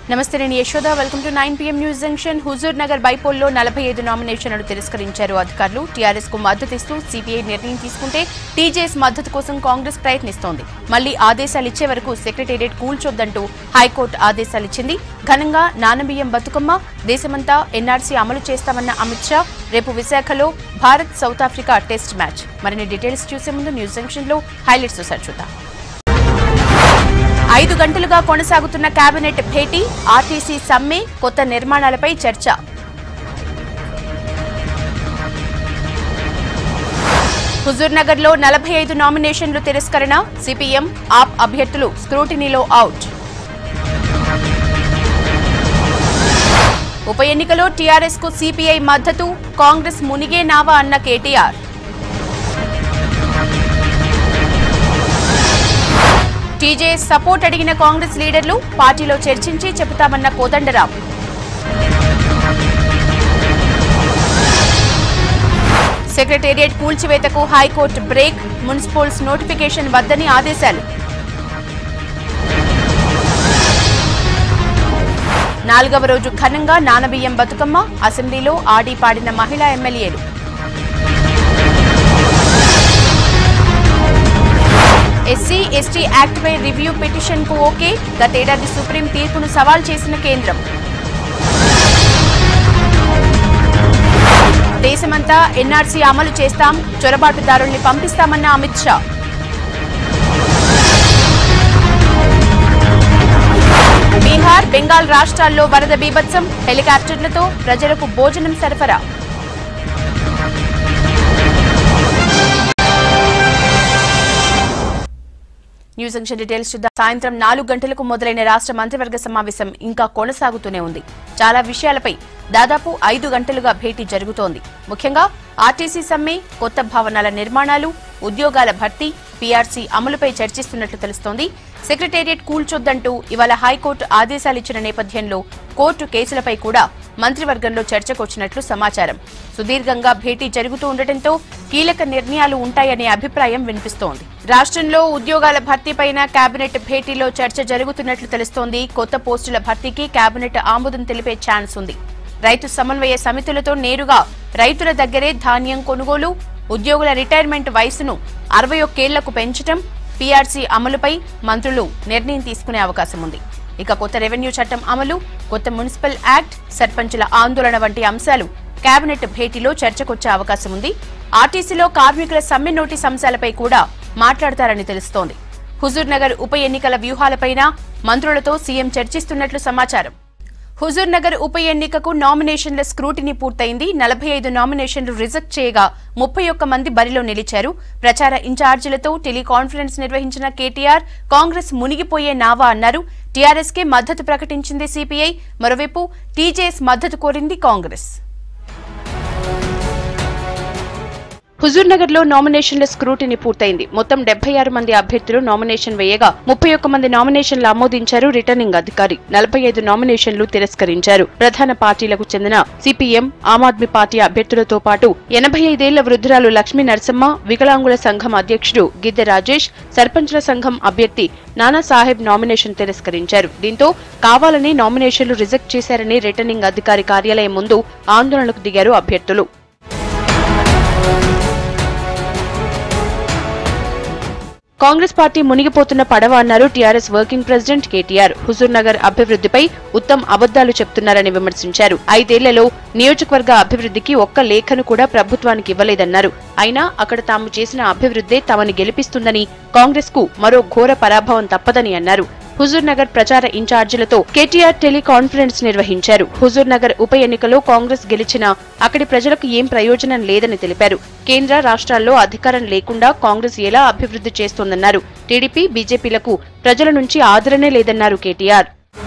నమస్తే నేను Yashoda welcome to nine PM news junction Huzur Nagar బైపోల్లో నలభై ఐదు నామినేషన్లను తిరస్కరించారు అధికారులు టీఆర్ఎస్ కు మద్దతిస్తూ సిపిఐ నిర్ణయం తీసుకుంటే టీజేఎస్ మద్దతు కోసం కాంగ్రెస్ ప్రయత్నిస్తోంది మళ్లీ ఆదేశాలు ఇచ్చే వరకు సెక్రటేరియట్ కూల్చొద్దంటూ హైకోర్టు ఆదేశాలిచ్చింది ఘనంగా నానబియ్యం బతుకమ్మ దేశమంతా ఎన్ఆర్సీ అమలు చేస్తామన్న అమిత్ షా రేపు విశాఖలో Bharat south Africa test match మరిన్ని డీటెయిల్స్ చూసే ముందు న్యూస్ జంక్షన్ లో హైలైట్స్ ఒకసారి చూద్దాం ఐదు గంటలుగా కొనసాగుతున్న కేబినెట్ భేటీ ఆర్టీసీ సమ్మె కొత్త నిర్మాణాలపై చర్చ హుజూర్ నగర్ లో నలభై ఐదు నామినేషన్లు తిరస్కరణ సిపిఎం ఆప్ అభ్యర్థులు స్క్రూటినీలో అవుట్ ఉప ఎన్నికలో టీఆర్ఎస్ కు సిపిఐ మద్దతు కాంగ్రెస్ మునిగే నావా అన్న కేటీఆర్ టీజేఎస్ సపోర్ట్ అడిగిన కాంగ్రెస్ లీడర్లు పార్టీలో చర్చించి చెబుతామన్న కోదండరాం సెక్రటేరియట్ కూల్చివేతకు హైకోర్టు బ్రేక్ మున్సిపల్స్ నోటిఫికేషన్ వద్దని ఆదేశాలు నాలుగవ రోజు ఘనంగా నానబియ్యం బతుకమ్మ అసెంబ్లీలో ఆడి పాడిన మహిళా ఎమ్మెల్యేలు ఎస్సీ ఎస్టీ యాక్ట్ పై రివ్యూ పిటిషన్ కు ఓకే గతేడాది సుప్రీం తీర్పును సవాల్ చేసిన కేంద్రం దేశమంతా ఎన్ఆర్సీ అమలు చేస్తాం చొరబాటుదారుల్ని పంపిస్తామన్న అమిత్ షా బీహార్ బెంగాల్ రాష్ట్రాల్లో వరద బీభత్సం హెలికాప్టర్లతో ప్రజలకు భోజనం సరఫరా న్యూస్ జంక్షన్ డీటెయిల్స్ చూద్దాం సాయంత్రం నాలుగు గంటలకు మొదలైన రాష్ట్ర మంత్రివర్గ సమావేశం ఇంకా కొనసాగుతూనే ఉంది చాలా విషయాలపై దాదాపు ఐదు గంటలుగా భేటీ జరుగుతోంది ముఖ్యంగా ఆర్టీసీ సమ్మె కొత్త భవనాల నిర్మాణాలు ఉద్యోగాల భర్తీ పీఆర్సీ అమలుపై చర్చిస్తున్నట్లు తెలుస్తోంది సెక్రటేరియట్ కూల్చొద్దంటూ ఇవాళ హైకోర్టు ఆదేశాలిచ్చిన నేపథ్యంలో కోర్టు కేసులపై కూడా మంత్రివర్గంలో చర్చకొచ్చినట్లు సమాచారం సుదీర్ఘంగా భేటీ జరుగుతూ ఉండటంతో కీలక నిర్ణయాలు ఉంటాయనే అభిప్రాయం వినిపిస్తోంది రాష్ట్రంలో ఉద్యోగాల భర్తీపైన కేబినెట్ భేటీలో చర్చ జరుగుతున్నట్లు తెలుస్తోంది కొత్త పోస్టుల భర్తీకి కేబినెట్ ఆమోదం తెలిపే ఛాన్స్ ఉంది రైతు సమన్వయ సమితులతో నేరుగా రైతుల దగ్గరే ధాన్యం కొనుగోలు ఉద్యోగుల రిటైర్మెంట్ వయసును అరవై ఒక్కేళ్లకు పెంచడం పీఆర్సీ అమలుపై మంత్రులు నిర్ణయం తీసుకునే అవకాశం ఉంది ఇక కొత్త రెవెన్యూ చట్టం అమలు కొత్త మున్సిపల్ యాక్ట్ సర్పంచుల ఆందోళన వంటి అంశాలు కేబినెట్ భేటీలో చర్చకొచ్చే అవకాశం ఉంది ఆర్టీసీలో కార్మికుల సమ్మె నోటీస్ అంశాలపై కూడా మాట్లాడతారని తెలుస్తోంది హుజూర్ నగర్ ఉప ఎన్నికల వ్యూహాలపైన మంత్రులతో సీఎం చర్చిస్తున్నట్లు సమాచారం హుజూర్ నగర్ ఉప ఎన్నికకు నామినేషన్ల స్క్రూటినీ పూర్తయింది నలభై ఐదు నామినేషన్లు రిజెక్ట్ చేయగా ముప్పై ఒక్క మంది బరిలో నిలిచారు ప్రచార ఇన్ఛార్జీలతో టెలికాన్ఫరెన్స్ నిర్వహించిన కేటీఆర్ కాంగ్రెస్ మునిగిపోయే నావా అన్నారు టీఆర్ఎస్ కే మద్దతు ప్రకటించింది సిపిఐ మరోవైపు టీజేఎస్ మద్దతు కోరింది కాంగ్రెస్ హుజూర్ నగర్ లో నామినేషన్ల స్క్రూటినీ పూర్తయింది మొత్తం డెబ్బై ఆరు మంది అభ్యర్థులు నామినేషన్ వేయగా ముప్పై ఒక్క మంది నామినేషన్లు ఆమోదించారు రిటర్నింగ్ అధికారి నలభై ఐదు నామినేషన్లు తిరస్కరించారు ప్రధాన పార్టీలకు చెందిన సిపిఎం ఆమ్ ఆద్మీ పార్టీ అభ్యర్థులతో పాటు ఎనభై ఐదేళ్ల వృద్ధురాలు లక్ష్మీ నరసమ్మ వికలాంగుల సంఘం అధ్యక్షుడు గిద్దె రాజేష్ సర్పంచుల సంఘం అభ్యర్థి నానా సాహెబ్ నామినేషన్ తిరస్కరించారు దీంతో కావాలని నామినేషన్లు రిజెక్ట్ చేశారని రిటర్నింగ్ అధికారి కార్యాలయం ముందు ఆందోళనకు దిగారు అభ్యర్థులు కాంగ్రెస్ పార్టీ మునిగిపోతున్న పడవ అన్నారు TRS working president KTR Huzur Nagar అభివృద్ధిపై ఉత్తమ్ అబద్దాలు చెప్తున్నారని విమర్శించారు ఐదేళ్లలో నియోజకవర్గ అభివృద్ధికి ఒక్క లేఖను కూడా ప్రభుత్వానికి ఇవ్వలేదన్నారు అయినా అక్కడ తాము చేసిన అభివృద్ధే తమని గెలిపిస్తుందని కాంగ్రెస్ కు మరో ఘోర పరాభవం తప్పదని అన్నారు హుజూర్ నగర్ ప్రచార ఇన్ఛార్జీలతో కేటీఆర్ టెలికాన్ఫరెన్స్ నిర్వహించారు హుజూర్ నగర్ ఉప ఎన్నికలో కాంగ్రెస్ గెలిచినా అక్కడి ప్రజలకు ఏం ప్రయోజనం లేదని తెలిపారు కేంద్ర రాష్ట్రాల్లో అధికారం లేకుండా కాంగ్రెస్ ఎలా అభివృద్ధి చేస్తోందన్నారు టీడీపీ బీజేపీలకు ప్రజల నుంచి ఆదరణే లేదన్నారు కేటీఆర్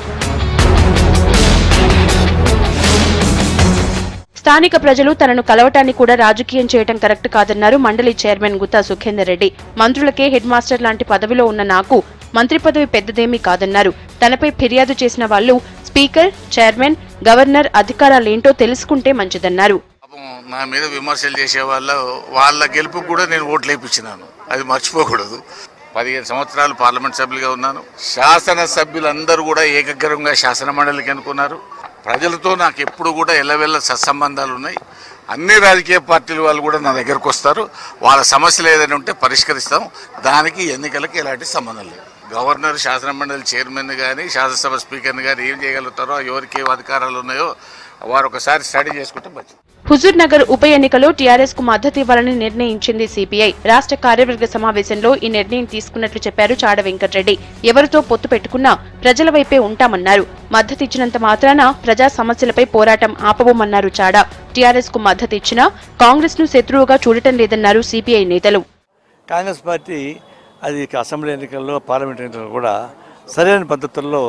స్థానిక ప్రజలు తనను కలవటాన్ని కూడా రాజకీయం చేయటం కరెక్ట్ కాదన్నారు మండలి చైర్మన్ గుత్తా సుఖేందర్ రెడ్డి మంత్రులకే హెడ్ మాస్టర్ లాంటి పదవిలో ఉన్న నాకు మంత్రి పదవి పెద్దదేమీ కాదన్నారు తనపై ఫిర్యాదు చేసిన వాళ్ళు స్పీకర్ చైర్మన్ గవర్నర్ అధికారాలేంటో తెలుసుకుంటే మంచిదన్నారు పాపం నా మీద విమర్శలు చేసే వాళ్ళ వాళ్ళ గెలుపు కూడా నేను ఓట్లు వేయించినాను అది మర్చిపోకూడదు పదిహేను సంవత్సరాలు పార్లమెంట్ సభ్యులుగా ఉన్నాను శాసన సభ్యులందరూ కూడా ఏకగ్రహంగా శాసన మండలికి అనుకున్నారు ప్రజలతో నాకు ఎప్పుడు కూడా ఎల్లవెల్ల సత్సంబంధాలు ఉన్నాయి అన్ని రాజకీయ పార్టీల వాళ్ళు కూడా నా దగ్గరకు వస్తారు వాళ్ళ సమస్యలు ఏదైనా ఉంటే పరిష్కరిస్తాం దానికి ఎన్నికలకు ఎలాంటి సంబంధం లేదు గవర్నర్ శాసన మండలి చైర్మన్ కానీ శాసనసభ స్పీకర్ని కానీ ఏం చేయగలుగుతారో ఎవరికి ఏం అధికారాలు ఉన్నాయో వారు ఒకసారి స్టడీ చేసుకుంటే మంచిది హుజూర్ నగర్ ఉప ఎన్నికలో టీఆర్ఎస్ కు మద్దతు ఇవ్వాలని నిర్ణయించింది సిపిఐ రాష్ట్ర కార్యవర్గ సమావేశంలో ఈ నిర్ణయం తీసుకున్నట్లు చెప్పారు చాడ వెంకటరెడ్డి ఎవరితో పొత్తు పెట్టుకున్నా ప్రజల వైపే ఉంటామన్నారు మద్దతు ఇచ్చినంత మాత్రాన ప్రజా సమస్యలపై పోరాటం ఆపబోమన్నారు చాడ టీఆర్ఎస్ కు మద్దతు ఇచ్చినా కాంగ్రెస్ ను శత్రువుగా చూడటం లేదన్నారు సిపిఐ నేతలు కాంగ్రెస్ పార్టీ అది అసెంబ్లీ ఎన్నికల్లో పార్లమెంట్ ఎన్నికల్లో కూడా సరైన పద్ధతుల్లో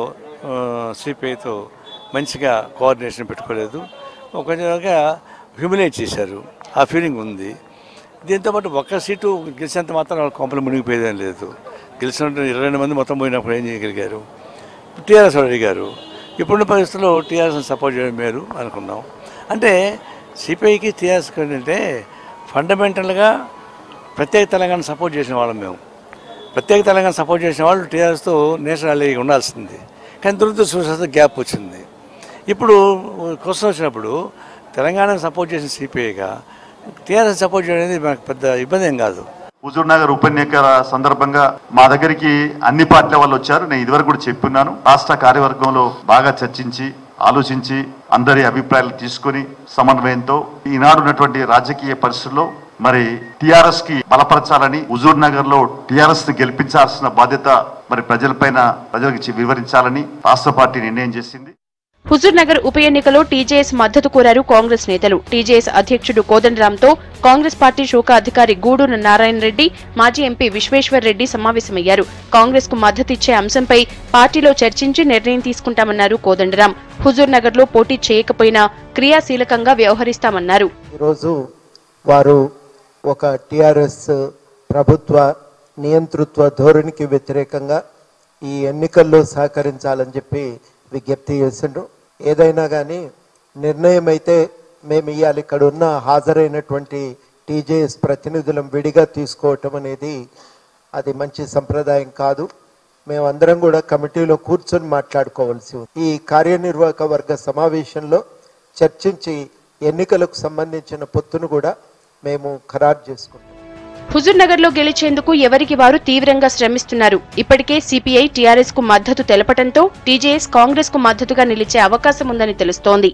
సిపిఐతో మంచిగా కోఆర్డినేషన్ పెట్టుకోలేదు ఒక విధంగా హ్యూమిలేట్ చేశారు ఆ ఫీలింగ్ ఉంది దీంతోపాటు ఒక్క సీటు గెలిచినంత మాత్రం వాళ్ళ కొంపలు మునిగిపోయేదేం లేదు గెలిచినట్టు ఇరవై రెండు మంది మొత్తం పోయినప్పుడు ఏం చేయగలిగారు టీఆర్ఎస్ వాళ్ళు అడిగారు ఇప్పుడున్న పరిస్థితుల్లో టీఆర్ఎస్ని సపోర్ట్ చేయడం మేలు అనుకున్నాం అంటే సిపిఐకి టీఆర్ఎస్కి ఏంటంటే ఫండమెంటల్గా ప్రత్యేక తెలంగాణ సపోర్ట్ చేసిన వాళ్ళం మేము ప్రత్యేక తెలంగాణ సపోర్ట్ చేసిన వాళ్ళు టీఆర్ఎస్తో నేషనల్ అలీ ఉండాల్సింది కానీ దురదృష్టవశాత్తు గ్యాప్ వచ్చింది ఇప్పుడు క్వశ్చన్ వచ్చినప్పుడు తెలంగాణకు సపోర్ట్ చేసిన సిపిఐగా టీఆర్ఎస్ సపోర్ట్ చేయడం అనేది మనకు పెద్ద ఇబ్బంది ఏం కాదు హుజూర్ నగర్ ఉప ఎన్నికల సందర్భంగా మా దగ్గరికి అన్ని పార్టీల వాళ్ళు వచ్చారు నేను ఇదివరకు కూడా చెప్పున్నాను రాష్ట్ర కార్యవర్గంలో బాగా చర్చించి ఆలోచించి అందరి అభిప్రాయాలు తీసుకొని సమన్వయంతో ఈనాడు ఉన్నటువంటి రాజకీయ పరిస్థితుల్లో మరి టిఆర్ఎస్ కి బలపరచాలని హుజూర్ నగర్ లో టిఆర్ఎస్ ని గెలిపించాల్సిన బాధ్యత మరి ప్రజలపైన ప్రజలకు ఇచ్చి వివరించాలని రాష్ట్ర పార్టీ నిర్ణయం చేసింది హుజూర్ నగర్ ఉప ఎన్నికలో టీజేఎస్ మద్దతు కోరారు కాంగ్రెస్ నేతలు టీజేఎస్ అధ్యక్షుడు కోదండరాంతో కాంగ్రెస్ పార్టీ శోక అధికారి గూడూరు నారాయణ రెడ్డి మాజీ ఎంపీ విశ్వేశ్వర్ రెడ్డి సమావేశమయ్యారు కాంగ్రెస్ కు మద్దతిచ్చే అంశంపై పార్టీలో చర్చించి నిర్ణయం తీసుకుంటామన్నారు కోదండరాం హుజూర్ నగర్ లో పోటీ చేయకపోయినా క్రియాశీలకంగా వ్యవహరిస్తామన్నారు ఈరోజు వారు ఒక టిఆర్ఎస్ ప్రభుత్వ నియంతృత్వ ధోరణికి వ్యతిరేకంగా ఈ ఎన్నికల్లో సహకరించాలని చెప్పి విజ్ఞప్తి చేసిండ్రు ఏదైనా కానీ నిర్ణయం అయితే మేము ఇవాళ ఇక్కడ ఉన్న హాజరైనటువంటి టీజేఎస్ ప్రతినిధులం విడిగా తీసుకోవటం అనేది అది మంచి సంప్రదాయం కాదు మేమందరం కూడా కమిటీలో కూర్చొని మాట్లాడుకోవాల్సి ఉంది ఈ కార్యనిర్వాహక వర్గ సమావేశంలో చర్చించి ఎన్నికలకు సంబంధించిన పొత్తును కూడా మేము ఖరారు చేసుకుంటాం హుజూర్ నగర్ లో గెలిచేందుకు ఎవరికి వారు తీవ్రంగా శ్రమిస్తున్నారు ఇప్పటికే సిపిఐ టీఆర్ఎస్ కు మద్దతు తెలపడంతో టీజేఎస్ కాంగ్రెస్ కు మద్దతుగా నిలిచే అవకాశం ఉందని తెలుస్తోంది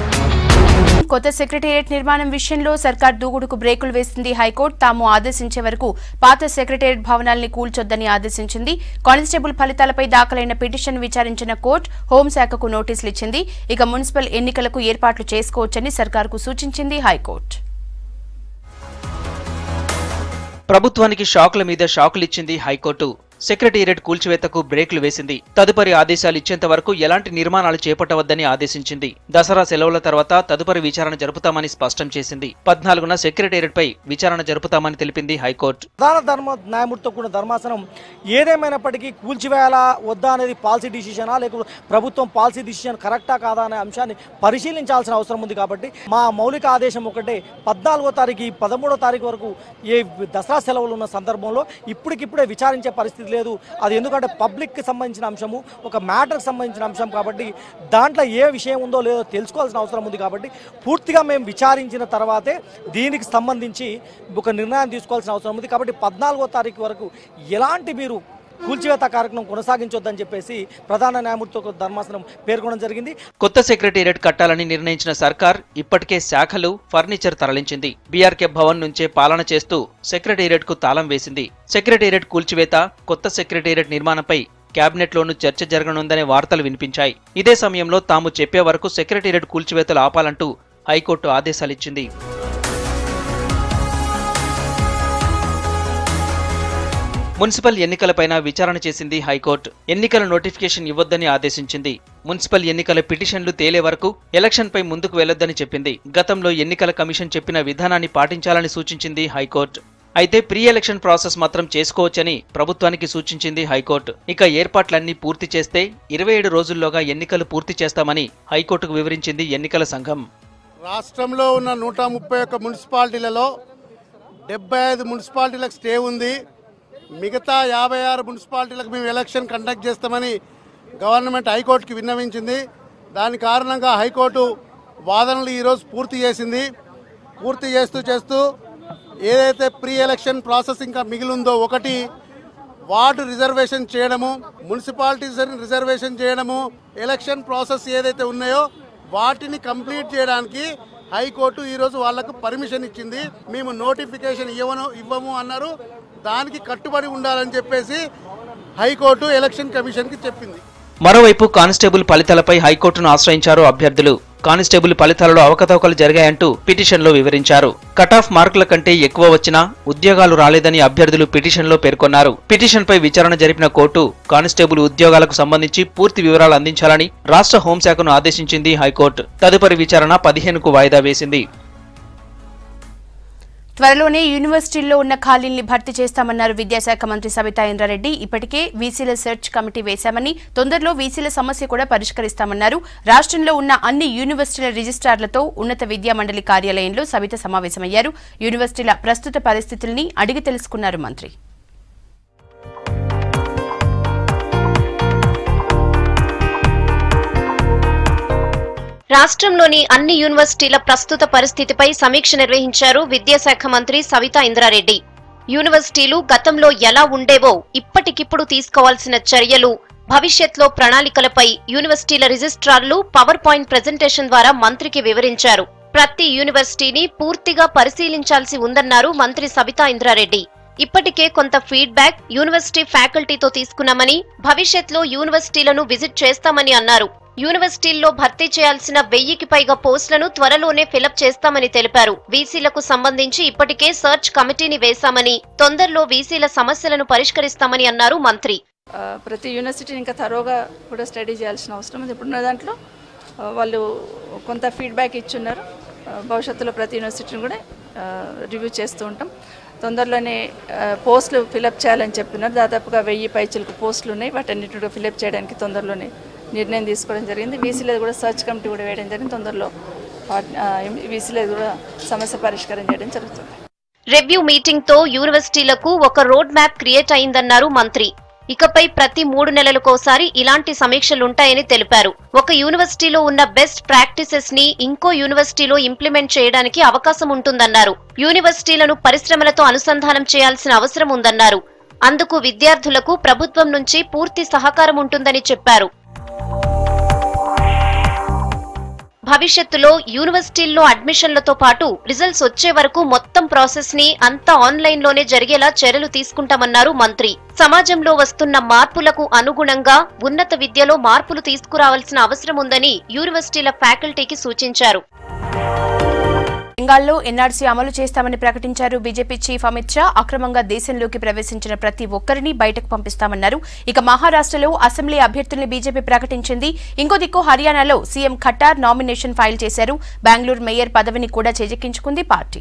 కొత్త సెక్రటేరియట్ నిర్మాణం విషయంలో సర్కార్ దూకుడుకు బ్రేకులు వేసింది హైకోర్టు తాము ఆదేశించే వరకు పాత సెక్రటేరియట్ భవనాల్ని కూల్చొద్దని ఆదేశించింది కానిస్టేబుల్ ఫలితాలపై దాఖలైన పిటిషన్ విచారించిన కోర్టు హోంశాఖకు నోటీసులు ఇచ్చింది ఇక మున్సిపల్ ఎన్నికలకు ఏర్పాట్లు చేసుకోవచ్చని సర్కార్కు సూచించింది హైకోర్టు ప్రభుత్వానికి షాకుల మీద షాకులిచ్చింది హైకోర్టు సెక్రటేరియట్ కూల్చివేతకు బ్రేకులు వేసింది తదుపరి ఆదేశాలు ఇచ్చేంత వరకు ఎలాంటి నిర్మాణాలు చేపట్టవద్దని ఆదేశించింది దసరా సెలవుల తర్వాత తదుపరి విచారణ జరుపుతామని స్పష్టం చేసింది పద్నాలుగున సెక్రటేరియట్ పై విచారణ జరుపుతామని తెలిపింది హైకోర్టు ప్రధాన ధర్మ న్యాయమూర్తితో కూడిన ధర్మాసనం ఏదేమైనప్పటికీ కూల్చివేయాలా వద్దా అనేది పాలసీ డిసిషనా లేకపోతే ప్రభుత్వం పాలసీ డిసిషన్ కరెక్టా కాదా అనే అంశాన్ని పరిశీలించాల్సిన అవసరం ఉంది కాబట్టి మా మౌలిక ఆదేశం ఒకటే పద్నాలుగో తారీఖు పదమూడో తారీఖు వరకు ఏ దసరా సెలవులు ఉన్న సందర్భంలో ఇప్పటికిప్పుడే విచారించే పరిస్థితి లేదు అది ఎందుకంటే పబ్లిక్కి సంబంధించిన అంశము ఒక మ్యాటర్కి సంబంధించిన అంశం కాబట్టి దాంట్లో ఏ విషయం ఉందో లేదో తెలుసుకోవాల్సిన అవసరం ఉంది కాబట్టి పూర్తిగా మేము విచారించిన తర్వాతే దీనికి సంబంధించి ఒక నిర్ణయం తీసుకోవాల్సిన అవసరం ఉంది కాబట్టి పద్నాలుగో తారీఖు వరకు ఎలాంటి మీరు కూల్చివేత కార్యక్రమం కొనసాగించొద్దని చెప్పేసి ప్రధాన న్యాయమూర్తితో ధర్మాసనం పేర్కొనడం జరిగింది కొత్త సెక్రటేరియట్ కట్టాలని నిర్ణయించిన సర్కార్ ఇప్పటికే శాఖలు ఫర్నిచర్ తరలించింది బీఆర్కే భవన్ నుంచే పాలన చేస్తూ సెక్రటేరియట్ కు తాళం వేసింది సెక్రటేరియట్ కూల్చివేత కొత్త సెక్రటేరియట్ నిర్మాణంపై కేబినెట్లోనూ చర్చ జరగనుందనే వార్తలు వినిపించాయి ఇదే సమయంలో తాము చెప్పే వరకు సెక్రటేరియట్ కూల్చివేతలు ఆపాలంటూ హైకోర్టు ఆదేశాలిచ్చింది మున్సిపల్ ఎన్నికలపైన విచారణ చేసింది హైకోర్టు ఎన్నికల నోటిఫికేషన్ ఇవ్వొద్దని ఆదేశించింది మున్సిపల్ ఎన్నికల పిటిషన్లు తేలే వరకు ఎలక్షన్పై ముందుకు వెళ్లొద్దని చెప్పింది గతంలో ఎన్నికల కమిషన్ చెప్పిన విధానాన్ని పాటించాలని సూచించింది హైకోర్టు అయితే ప్రీ ఎలక్షన్ ప్రాసెస్ మాత్రం చేసుకోవచ్చని ప్రభుత్వానికి సూచించింది హైకోర్టు ఇక ఏర్పాట్లన్నీ పూర్తి చేస్తే ఇరవై ఏడు రోజుల్లోగా ఎన్నికలు పూర్తి చేస్తామని హైకోర్టుకు వివరించింది ఎన్నికల సంఘం రాష్ట్రంలో ఉన్న నూట ముప్పై ఒక్క మున్సిపాలిటీలలో డెబ్బై ఐదు మున్సిపాలిటీలకు స్టే ఉంది మిగతా యాభై ఆరు మున్సిపాలిటీలకు మేము ఎలక్షన్ కండక్ట్ చేస్తామని గవర్నమెంట్ హైకోర్టుకి విన్నవించింది దాని కారణంగా హైకోర్టు వాదనలు ఈరోజు పూర్తి చేసింది పూర్తి చేస్తూ చేస్తూ ఏదైతే ప్రీ ఎలక్షన్ ప్రాసెస్ ఇంకా మిగిలిందో ఒకటి వార్డు రిజర్వేషన్ చేయడము మున్సిపాలిటీస్ రిజర్వేషన్ చేయడము ఎలక్షన్ ప్రాసెస్ ఏదైతే ఉన్నాయో వాటిని కంప్లీట్ చేయడానికి హైకోర్టు ఈరోజు వాళ్లకు పర్మిషన్ ఇచ్చింది మేము నోటిఫికేషన్ ఇవ్వను ఇవ్వము అన్నారు దానికి కట్టుబడి ఉండాలని చెప్పేసి హైకోర్టు ఎలక్షన్ కమిషన్కి చెప్పింది మరోవైపు కానిస్టేబుల్ ఫలితాలపై హైకోర్టును ఆశ్రయించారు అభ్యర్థులు కానిస్టేబుల్ ఫలితాలలో అవకతవకలు జరిగాయంటూ పిటిషన్లో వివరించారు కటాఫ్ మార్కుల కంటే ఎక్కువ వచ్చినా ఉద్యోగాలు రాలేదని అభ్యర్థులు పిటిషన్లో పేర్కొన్నారు పిటిషన్పై విచారణ జరిపిన కోర్టు కానిస్టేబుల్ ఉద్యోగాలకు సంబంధించి పూర్తి వివరాలు అందించాలని రాష్ట్ర హోంశాఖను ఆదేశించింది హైకోర్టు తదుపరి విచారణ పదిహేనుకు వాయిదా వేసింది త్వరలోనే యూనివర్సిటీల్లో ఉన్న ఖాళీల్ని భర్తీ చేస్తామన్నారు విద్యాశాఖ మంత్రి సబితా ఇంద్రారెడ్డి ఇప్పటికే వీసీల సెర్చ్ కమిటీ వేశామని తొందరలో వీసీల సమస్య కూడా పరిష్కరిస్తామన్నారు రాష్ట్రంలో ఉన్న అన్ని యూనివర్సిటీల రిజిస్ట్రార్లతో ఉన్నత విద్యా మండలి కార్యాలయంలో సబిత సమావేశమయ్యారు యూనివర్సిటీల ప్రస్తుత పరిస్థితుల్ని అడిగి తెలుసుకున్నారు మంత్రి రాష్ట్రంలోని అన్ని యూనివర్సిటీల ప్రస్తుత పరిస్థితిపై సమీక్ష నిర్వహించారు విద్యాశాఖ మంత్రి సవితా ఇంద్రారెడ్డి యూనివర్సిటీలు గతంలో ఎలా ఉండేవో ఇప్పటికిప్పుడు తీసుకోవాల్సిన చర్యలు భవిష్యత్లో ప్రణాళికలపై యూనివర్సిటీల రిజిస్ట్రార్లు పవర్ పాయింట్ ప్రెజెంటేషన్ ద్వారా మంత్రికి వివరించారు ప్రతి యూనివర్సిటీని పూర్తిగా పరిశీలించాల్సి ఉందన్నారు మంత్రి సబితా ఇంద్రారెడ్డి ఇప్పటికే కొంత ఫీడ్బ్యాక్ యూనివర్సిటీ ఫ్యాకల్టీతో తీసుకున్నామని భవిష్యత్లో యూనివర్సిటీలను విజిట్ చేస్తామని అన్నారు యూనివర్సిటీల్లో భర్తీ చేయాల్సిన వెయ్యికి పైగా పోస్టులను త్వరలోనే ఫిలప్ చేస్తామని తెలిపారు వీసీలకు సంబంధించి ఇప్పటికే సర్చ్ కమిటీని వేశామని తొందరలో వీసీల సమస్యలను పరిష్కరిస్తామని అన్నారు మంత్రి ఆ, ప్రతి యూనివర్సిటీని ఇంకా తరోగా కూడా స్టడీ చేయాల్సిన అవసరం ఉంది ఇప్పుడున్న దాంట్లో ఆ, వాళ్ళు కొంత ఫీడ్బ్యాక్ ఇచ్చున్నారు ఆ, భవిష్యత్తులో ప్రతి యూనివర్సిటీని కూడా రివ్యూ చేస్తూ ఉంటాం తొందరలోనే ఆ, పోస్టులు ఫిలప్ చేయాలని చెప్తున్నారు దాదాపుగా వెయ్యి పైచలకు పోస్టులు ఉన్నాయి వాటన్నిటిని కూడా ఫిలప్ చేయడానికి తొందరలోనే నిర్ణయం తీసుకోవడం జరిగింది వీసీలో కూడా సర్చ్ కమిటీ కూడా వేయడం జరిగింది తొందరలో వీసీలో కూడా సమస్య పరిష్కారం చేయడం జరుగుతుంది రివ్యూ మీటింగ్ తో యూనివర్సిటీలకు ఒక రోడ్ మ్యాప్ క్రియేట్ అయిందన్నారు మంత్రి ఇకపై ప్రతి మూడు నెలలకోసారి ఇలాంటి సమీక్షలుంటాయని తెలిపారు ఒక యూనివర్సిటీలో ఉన్న బెస్ట్ ప్రాక్టీసెస్ ని ఇంకో యూనివర్సిటీలో ఇంప్లిమెంట్ చేయడానికి అవకాశం ఉంటుందన్నారు యూనివర్సిటీలను పరిశ్రమలతో అనుసంధానం చేయాల్సిన అవసరం ఉందన్నారు అందుకు విద్యార్థులకు ప్రభుత్వం నుంచి పూర్తి సహకారం ఉంటుందని చెప్పారు భవిష్యత్తులో యూనివర్సిటీల్లో అడ్మిషన్లతో పాటు రిజల్ట్స్ వచ్చే వరకు మొత్తం ప్రాసెస్ ని అంతా ఆన్లైన్ లోనే జరిగేలా చర్యలు తీసుకుంటామన్నారు మంత్రి సమాజంలో వస్తున్న మార్పులకు అనుగుణంగా ఉన్నత విద్యలో మార్పులు తీసుకురావాల్సిన అవసరం ఉందని యూనివర్సిటీల ఫ్యాకల్టీకి సూచించారు బెంగాల్లో ఎన్ఆర్సీ అమలు చేస్తామని ప్రకటించారు బీజేపీ చీఫ్ అమిత్ షా అక్రమంగా దేశంలోకి ప్రవేశించిన ప్రతి ఒక్కరిని బయటకు పంపిస్తామన్నారు ఇక మహారాష్ట్రలో అసెంబ్లీ అభ్యర్థుల్ని బీజేపీ ప్రకటించింది ఇంకో దిక్కు హర్యానాలో సీఎం ఖట్టార్ నామినేషన్ ఫైల్ చేశారు బెంగళూరు మేయర్ పదవిని కూడా చేజెక్కించుకుంది పార్టీ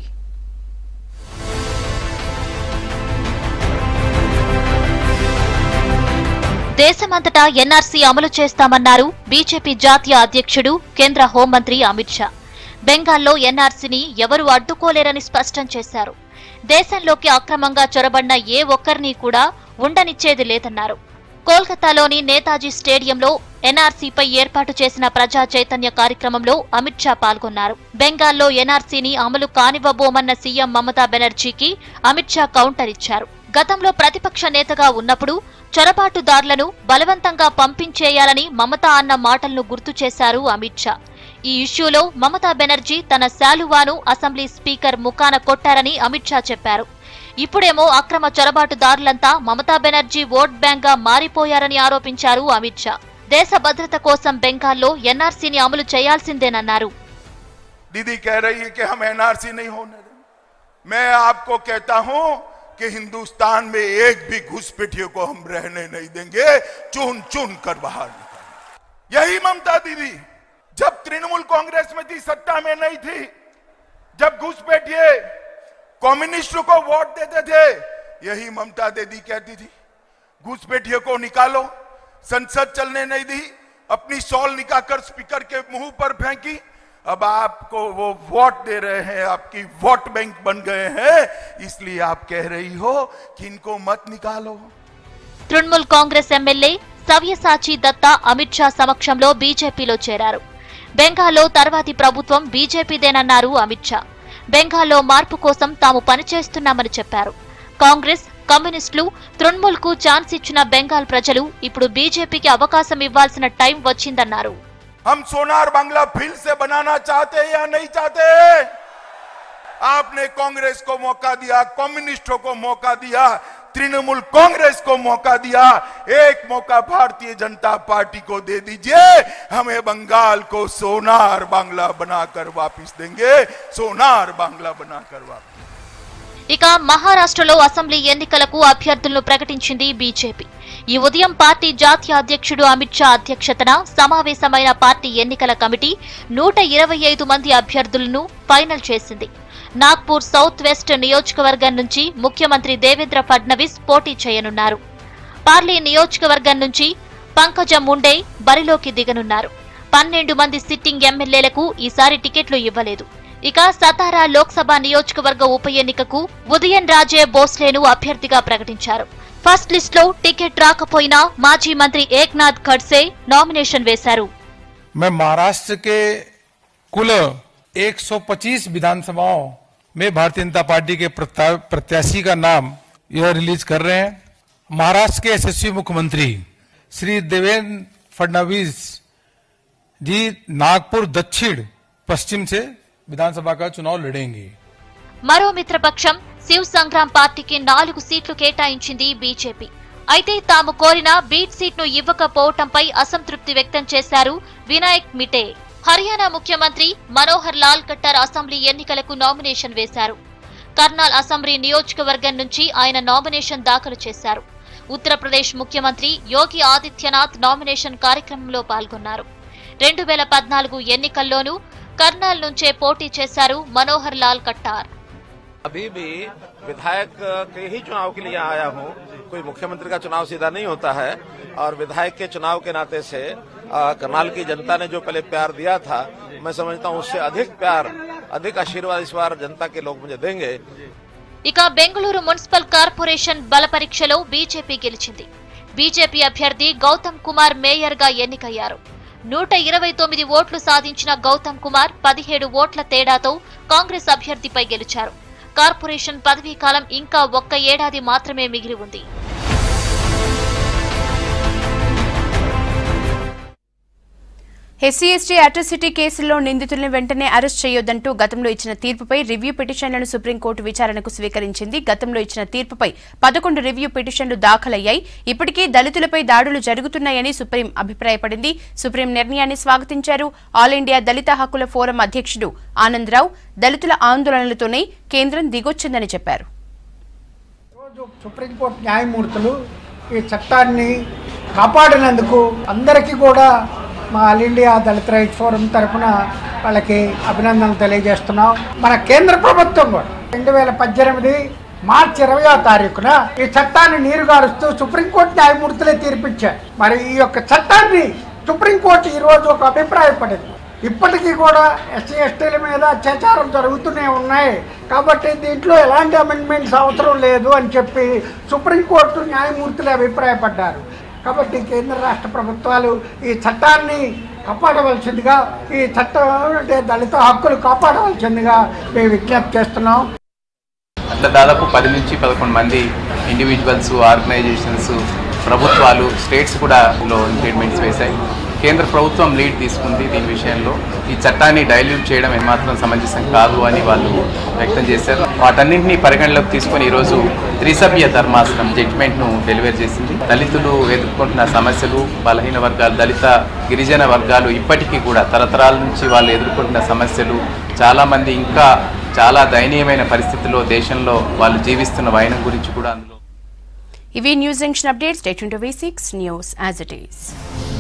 దేశమంతటా ఎన్ఆర్సీ అమలు చేస్తామన్నారు బీజేపీ జాతీయ అధ్యక్షుడు కేంద్ర హోంమంత్రి అమిత్ షా బెంగాల్లో ఎన్ఆర్సీని ఎవరూ అడ్డుకోలేరని స్పష్టం చేశారు దేశంలోకి అక్రమంగా చొరబడిన ఏ ఒక్కరిని కూడా ఉండనిచ్చేది లేదన్నారు కోల్కతాలోని నేతాజీ స్టేడియంలో ఎన్ఆర్సీపై ఏర్పాటు చేసిన ప్రజా చైతన్య కార్యక్రమంలో అమిత్ షా పాల్గొన్నారు బెంగాల్లో ఎన్ఆర్సీని అమలు కానివ్వబోమన్న సీఎం మమతా బెనర్జీకి అమిత్ షా కౌంటర్ ఇచ్చారు గతంలో ప్రతిపక్ష నేతగా ఉన్నప్పుడు చొరబాటుదారులను బలవంతంగా పంపించేయాలని మమతా అన్న మాటలను గుర్తు చేశారు అమిత్ షా ఈ ఇష్యూలో మమతా బెనర్జీ తన శాలువాను అసెంబ్లీ స్పీకర్ ముఖాన కొట్టారని అమిత్ షా చెప్పారు ఇప్పుడేమో అక్రమ చొరబాటుదారులంతా మమతా బెనర్జీ ఓట్ బ్యాంక్ గా మారిపోయారని ఆరోపించారు అమిత్ షా దేశ భద్రత కోసం బెంగాల్లో ఎన్ఆర్సీని అమలు చేయాల్సిందేనన్నారు दीदी कह रही है कि हम एनआरसी नहीं होने देंगे मैं आपको कहता हूं कि हिंदुस्तान में एक भी घुसपैठियों को हम रहने नहीं देंगे चुन चुन कर बाहर निकालेंगे यही ममता दीदी जब तृणमूल कांग्रेस में थी सत्ता में नहीं थी जब घुसपैठिए कम्युनिस्टों को वोट देते थे यही ममता दीदी कहती थी घुसपैठियों को निकालो संसद चलने नहीं दी अपनी सॉल निकालकर स्पीकर के मुंह पर फेंकी अब आपको वो वोट दे रहे हैं आपकी वोट बैंक बन गए हैं इसलिए आप कह रही हो कि इनको मत निकालो తృణమూల్ కాంగ్రెస్ ఎమ్మెల్యే సవ్యసాచి దత్తా అమిత్ షా సమక్షంలో బీజేపీలో చేరారు బెంగాల్లో తర్వాతి ప్రభుత్వం బీజేపీదేనన్నారు అమిత్ షా బెంగాల్లో మార్పు కోసం తాము పనిచేస్తున్నామని చెప్పారు కాంగ్రెస్ కమ్యూనిస్టులు తృణమూల్ కు ఛాన్స్ ఇచ్చిన బెంగాల్ ప్రజలు ఇప్పుడు బీజేపీకి అవకాశం ఇవ్వాల్సిన టైం వచ్చిందన్నారు हम सोनार बांग्ला फिर से बनाना चाहते हैं या नहीं चाहते आपने कांग्रेस को मौका दिया कम्युनिस्टों को मौका दिया तृणमूल कांग्रेस को मौका दिया एक मौका भारतीय जनता पार्टी को दे दीजिए हमें बंगाल को सोनार बांग्ला बनाकर वापस देंगे सोनार बांग्ला बनाकर वापस ఇక మహారాష్ట్రలో అసెంబ్లీ ఎన్నికలకు అభ్యర్థులను ప్రకటించింది బీజేపీ ఈ ఉదయం పార్టీ జాతీయ అధ్యక్షుడు అమిత్ షా అధ్యక్షతన సమావేశమైన పార్టీ ఎన్నికల కమిటీ నూట ఇరవై ఐదు మంది అభ్యర్థులను ఫైనల్ చేసింది నాగ్పూర్ సౌత్ వెస్ట్ నియోజకవర్గం నుంచి ముఖ్యమంత్రి దేవేంద్ర ఫడ్నవీస్ పోటీ చేయనున్నారు పార్లీ నియోజకవర్గం నుంచి పంకజ ముండే బరిలోకి దిగనున్నారు పన్నెండు మంది సిట్టింగ్ ఎమ్మెల్యేలకు ఈసారి టికెట్లు ఇవ్వలేదు ఇక సతారా లోక్సభ నియోజకవర్గ ఉప ఎన్నికకు ఉదయన్ రాజే బోస్లేను అభ్యర్థిగా ప్రకటించారు ఫస్ట్ లిస్ట్ లో టికెట్ రాకపోయినా మాజీ మంత్రి ఏక్నాథ్ ఖడ్సే నామినేషన్ వేశారు मैं महाराष्ट्र के कुल 125 विधानसभाओं में भारतीय जनता पार्टी के प्रत्या- प्रत्याशी का नाम यह रिलीज कर रहे हैं महाराष्ट्र के यशस्वी मुख्यमंत्री श्री देवेंद्र फडणवीस जी नागपुर दक्षिण पश्चिम से विधानसभा का चुनाव लड़ेंगे మరో మిత్రపక్షం శివ్ సంగ్రామ్ పార్టీకి నాలుగు సీట్లు కేటాయించింది బీజేపీ అయితే తాము కోరిన బీట్ సీట్ను ఇవ్వకపోవటంపై అసంతృప్తి వ్యక్తం చేశారు వినాయక్ మిటే హర్యానా ముఖ్యమంత్రి మనోహర్ లాల్ ఖట్టర్ అసెంబ్లీ ఎన్నికలకు నామినేషన్ వేశారు కర్నాల్ అసెంబ్లీ నియోజకవర్గం నుంచి ఆయన నామినేషన్ దాఖలు చేశారు ఉత్తరప్రదేశ్ ముఖ్యమంత్రి యోగి ఆదిత్యనాథ్ నామినేషన్ కార్యక్రమంలో పాల్గొన్నారు రెండు వేల పద్నాలుగు ఎన్నికల్లోనూ కర్నాల్ నుంచే పోటీ చేశారు మనోహర్ లాల్ కట్టార్ अभी भी विधायक के ही चुनाव के लिए आया हूँ कोई मुख्यमंत्री का चुनाव सीधा नहीं होता है और विधायक के चुनाव के नाते से अ, करनाल की जनता ने जो पहले प्यार दिया था मैं समझता हूँ उससे अधिक प्यार अधिक आशीर्वाद इस बार जनता के लोग मुझे देंगे ఇక బెంగళూరు మున్సిపల్ కార్పొరేషన్ బల పరీక్షలో బీజేపీ గెలిచింది బీజేపీ అభ్యర్థి గౌతమ్ కుమార్ మేయర్ గా ఎన్నికయ్యారు నూట ఇరవై తొమ్మిది ఓట్లు సాధించిన గౌతమ్ కుమార్ పదిహేడు ఓట్ల తేడాతో కాంగ్రెస్ అభ్యర్థిపై గెలిచారు కార్పొరేషన్ పదవీ కాలం ఇంకా ఒక్క ఏడాది మాత్రమే మిగిలి ఉంది ఎస్సీ ఎస్టీ అట్రసిటీ కేసుల్లో నిందితులను వెంటనే అరెస్ట్ చేయొద్దంటూ గతంలో ఇచ్చిన తీర్పుపై రివ్యూ పిటిషన్లను సుప్రీంకోర్టు విచారణకు స్వీకరించింది గతంలో ఇచ్చిన తీర్పుపై పదకొండు రివ్యూ పిటిషన్లు దాఖలయ్యాయి ఇప్పటికీ దళితులపై దాడులు జరుగుతున్నాయని సుప్రీం అభిప్రాయపడింది సుప్రీం నిర్ణయాన్ని స్వాగతించారు ఆల్ ఇండియా దళిత హక్కుల ఫోరం అధ్యక్షుడు ఆనందరావు దళితుల ఆందోళనలతోనే కేంద్రం దిగొచ్చిందని చెప్పారు సుప్రీంకోర్టు న్యాయమూర్తులు ఈ చట్టాన్ని కాపాడినందుకు అందరికీ కూడా మా all India Dalit right forum తరఫున వాళ్ళకి అభినందనలు తెలియజేస్తున్నాం మన కేంద్ర ప్రభుత్వం కూడా రెండు వేల పద్దెనిమిది మార్చి ఇరవయో తారీఖున ఈ చట్టాన్ని నీరుగారుస్తూ సుప్రీంకోర్టు న్యాయమూర్తులే తీర్పిచ్చారు మరి ఈ యొక్క చట్టాన్ని సుప్రీంకోర్టు ఈరోజు ఒక అభిప్రాయపడింది ఇప్పటికీ కూడా ఎస్సీ ఎస్టీల మీద అత్యాచారం జరుగుతూనే ఉన్నాయి కాబట్టి దీంట్లో ఎలాంటి అమెండ్మెంట్స్ అవసరం లేదు అని చెప్పి సుప్రీంకోర్టు న్యాయమూర్తులు అభిప్రాయపడ్డారు కాబట్టి కేంద్ర రాష్ట్ర ప్రభుత్వాలు ఈ చట్టాన్ని కాపాడవలసిందిగా ఈ చట్టం అంటే దళిత హక్కులు కాపాడవలసిందిగా మేము విజ్ఞప్తి చేస్తున్నాం అట్లా దాదాపు పది నుంచి పదకొండు మంది ఇండివిజువల్స్ ఆర్గనైజేషన్స్ ప్రభుత్వాలు స్టేట్స్ కూడా ఇందులో ఇంప్లిమెంట్స్ వేశాయి కేంద్ర ప్రభుత్వం లీడ్ తీసుకుంది దీని విషయంలో ఈ చట్టాన్ని డైల్యూట్ చేయడం ఏమాత్రం సమంజసం కాదు అని వాళ్ళు వ్యక్తం చేశారు వాటన్నింటినీ పరిగణలోకి తీసుకొని ఈరోజు త్రిసభ్య ధర్మాసనం జడ్జిమెంట్ను డెలివర్ చేసింది దళితులు ఎదుర్కొంటున్న సమస్యలు బలహీన వర్గాలు దళిత గిరిజన వర్గాలు ఇప్పటికీ కూడా తరతరాల నుంచి వాళ్ళు ఎదుర్కొంటున్న సమస్యలు చాలామంది ఇంకా చాలా దయనీయమైన పరిస్థితుల్లో దేశంలో వాళ్ళు జీవిస్తున్న వైనం గురించి కూడా అందులో ఇవి news junction updates date we six news as it is